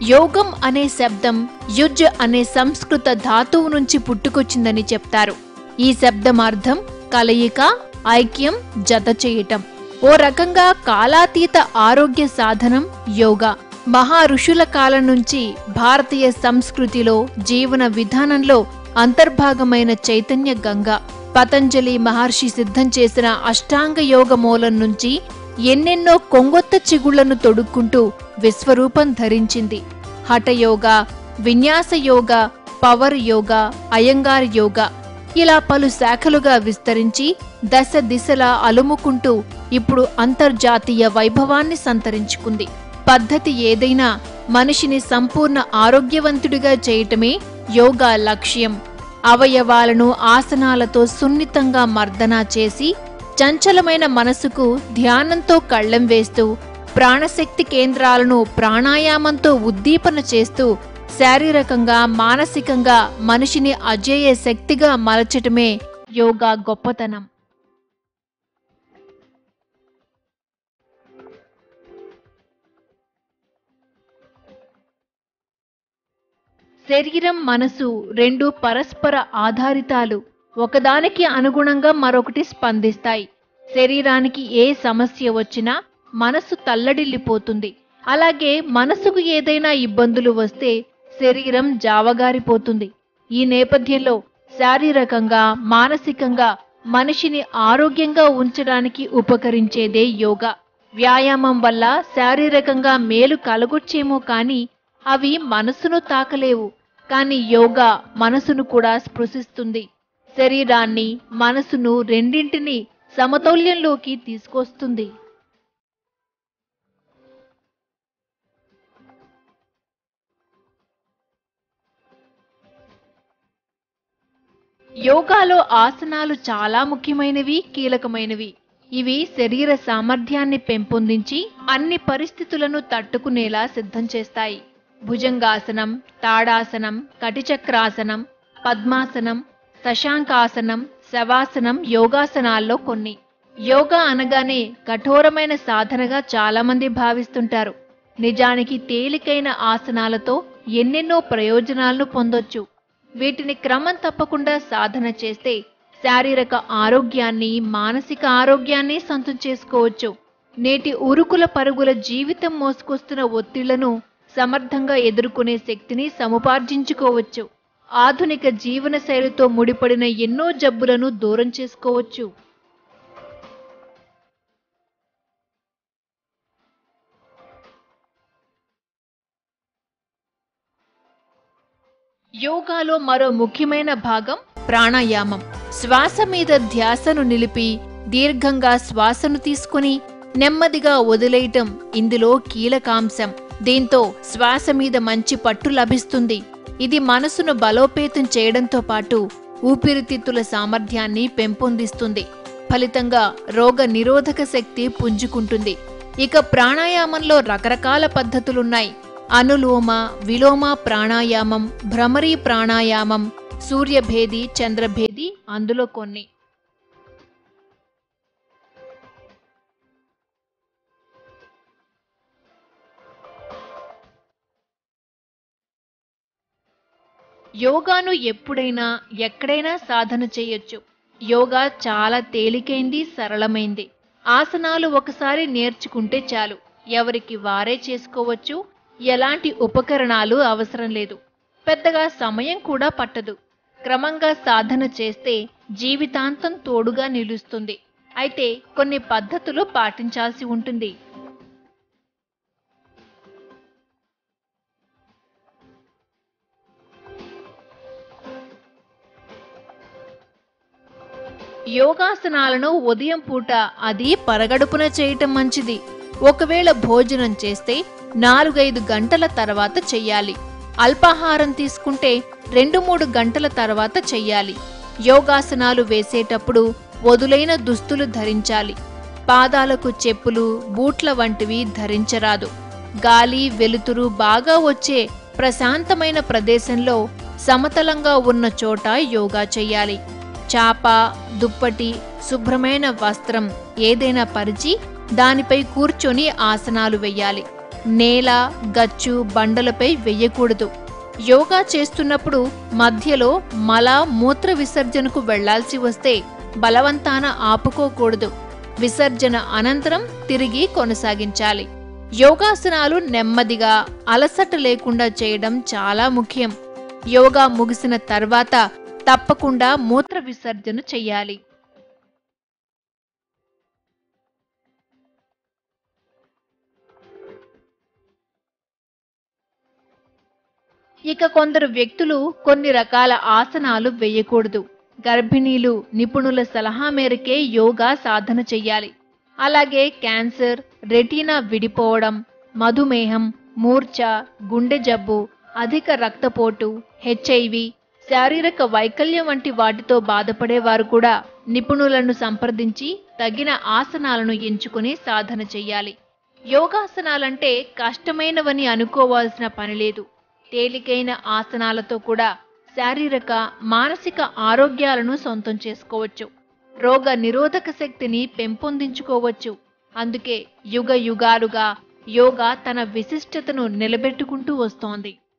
యోగం అనే శబ్దం యుజ్ అనే సంస్కృత ధాతువు నుంచి పుట్టుకొచ్చిందని చెప్తారు ఈ శబ్దం అర్థం కలయిక ఐక్యం జత చేయటం ఓ రకంగా కాలాతీత ఆరోగ్య సాధనం యోగా మహా ఋషుల కాలం నుంచి భారతీయ సంస్కృతిలో జీవన విధానంలో అంతర్భాగమైన చైతన్య గంగ పతంజలి మహర్షి సిద్ధం చేసిన అష్టాంగ యోగ మూలం నుంచి ఎన్నెన్నో కొంగొత్త చిగుళ్లను తొడుక్కుంటూ విశ్వరూపం ధరించింది హఠయోగా విన్యాస యోగా పవర్ యోగా అయంగార్ యోగా ఇలా పలు శాఖలుగా విస్తరించి దశ దిశలా అలుముకుంటూ ఇప్పుడు అంతర్జాతీయ వైభవాన్ని సంతరించుకుంది పద్ధతి ఏదైనా మనిషిని సంపూర్ణ ఆరోగ్యవంతుడిగా చేయటమే యోగా లక్ష్యం అవయవాలను ఆసనాలతో సున్నితంగా మర్దనా చేసి చంచలమైన మనసుకు ధ్యానంతో కళ్ళెం వేస్తూ ప్రాణశక్తి కేంద్రాలను ప్రాణాయామంతో ఉద్దీపన చేస్తూ శారీరకంగా మానసికంగా మనిషిని అజేయ శక్తిగా మలచటమే యోగా గొప్పతనం శరీరం మనసు రెండు పరస్పర ఆధారితాలు ఒకదానికి అనుగుణంగా మరొకటి స్పందిస్తాయి శరీరానికి ఏ సమస్య వచ్చినా మనసు తల్లడిల్లిపోతుంది అలాగే మనసుకు ఏదైనా ఇబ్బందులు వస్తే శరీరం జావగారిపోతుంది ఈ నేపథ్యంలో శారీరకంగా మానసికంగా మనిషిని ఆరోగ్యంగా ఉంచడానికి ఉపకరించేదే యోగా వ్యాయామం వల్ల శారీరకంగా మేలు కలగొచ్చేమో కానీ అవి మనసును తాకలేవు కానీ యోగా మనసును కూడా స్పృశిస్తుంది శరీరాన్ని మనసును రెండింటినీ సమతౌల్యంలోకి తీసుకొస్తుంది యోగాలో ఆసనాలు చాలా ముఖ్యమైనవి కీలకమైనవి ఇవి శరీర సామర్థ్యాన్ని పెంపొందించి అన్ని పరిస్థితులను తట్టుకునేలా సిద్ధం చేస్తాయి భుజంగాసనం తాడాసనం కటిచక్రాసనం పద్మాసనం శశాంకాసనం శవాసనం యోగాసనాల్లో కొన్ని యోగా అనగానే కఠోరమైన సాధనగా చాలామంది భావిస్తుంటారు నిజానికి తేలికైన ఆసనాలతో ఎన్నెన్నో ప్రయోజనాలను పొందొచ్చు వీటిని క్రమం తప్పకుండా సాధన చేస్తే శారీరక ఆరోగ్యాన్ని మానసిక ఆరోగ్యాన్ని సొంతం చేసుకోవచ్చు నేటి ఉరుకుల పరుగుల జీవితం మోసుకొస్తున్న ఒత్తిళ్లను సమర్థంగా ఎదుర్కొనే శక్తిని సముపార్జించుకోవచ్చు ఆధునిక జీవన శైలితో ముడిపడిన ఎన్నో జబ్బులను దూరం చేసుకోవచ్చు యోగాలో మరో ముఖ్యమైన భాగం ప్రాణాయామం శ్వాస మీద ధ్యాసను నిలిపి దీర్ఘంగా శ్వాసను తీసుకుని నెమ్మదిగా వదిలేయటం ఇందులో కీలకాంశం దీంతో శ్వాస మీద మంచి పట్టు లభిస్తుంది ఇది మనసును బలోపేతం చేయడంతో పాటు ఊపిరితిత్తుల సామర్థ్యాన్ని పెంపొందిస్తుంది ఫలితంగా రోగ నిరోధక శక్తి పుంజుకుంటుంది ఇక ప్రాణాయామంలో రకరకాల పద్ధతులున్నాయి అనులోమ విలోమ ప్రాణాయామం భ్రమరీ ప్రాణాయామం సూర్యభేది చంద్రభేది అందులో కొన్ని యోగాను ఎప్పుడైనా ఎక్కడైనా సాధన చేయొచ్చు యోగా చాలా తేలికైంది సరళమైంది ఆసనాలు ఒకసారి నేర్చుకుంటే చాలు ఎవరికి వారే చేసుకోవచ్చు ఎలాంటి ఉపకరణాలు అవసరం లేదు పెద్దగా సమయం కూడా పట్టదు క్రమంగా సాధన చేస్తే జీవితాంతం తోడుగా నిలుస్తుంది అయితే కొన్ని పద్ధతులు పాటించాల్సి ఉంటుంది యోగాసనాలను ఉదయం పూట అది పరగడుపున చేయటం మంచిది ఒకవేళ భోజనం చేస్తే నాలుగైదు గంటల తర్వాత చెయ్యాలి అల్పాహారం తీసుకుంటే రెండు మూడు గంటల తర్వాత చెయ్యాలి యోగాసనాలు వేసేటప్పుడు వదులైన దుస్తులు ధరించాలి పాదాలకు చెప్పులు బూట్ల వంటివి ధరించరాదు గాలి వెలుతురు బాగా వచ్చే ప్రశాంతమైన ప్రదేశంలో సమతలంగా ఉన్న చోట యోగా చెయ్యాలి చాప దుప్పటి శుభ్రమైన వస్త్రం ఏదైనా పరిచి దానిపై కూర్చొని ఆసనాలు వెయ్యాలి నేల గచ్చు బండలపై వెయ్యకూడదు యోగా చేస్తున్నప్పుడు మధ్యలో మల మూత్ర విసర్జనకు వెళ్లాల్సి వస్తే బలవంతాన ఆపుకోకూడదు విసర్జన అనంతరం తిరిగి కొనసాగించాలి యోగాసనాలు నెమ్మదిగా అలసట లేకుండా చేయడం చాలా ముఖ్యం యోగా ముగిసిన తర్వాత తప్పకుండా మూత్ర విసర్జన చెయ్యాలి ఇక కొందరు వ్యక్తులు కొన్ని రకాల ఆసనాలు వేయకూడదు గర్భిణీలు నిపుణుల సలహా మేరకే యోగా సాధన చెయ్యాలి అలాగే క్యాన్సర్ రెటీనా విడిపోవడం మధుమేహం మూర్ఛ గుండె జబ్బు అధిక రక్తపోటు హెచ్ఐవి శారీరక వైకల్యం వంటి వాటితో బాధపడేవారు కూడా నిపుణులను సంప్రదించి తగిన ఆసనాలను ఎంచుకుని సాధన చెయ్యాలి యోగాసనాలంటే కష్టమైనవని అనుకోవాల్సిన పని లేదు తేలికైన ఆసనాలతో కూడా శారీరక మానసిక ఆరోగ్యాలను సొంతం చేసుకోవచ్చు రోగ నిరోధక శక్తిని పెంపొందించుకోవచ్చు అందుకే యుగ యుగాలుగా యోగా తన విశిష్టతను నిలబెట్టుకుంటూ వస్తోంది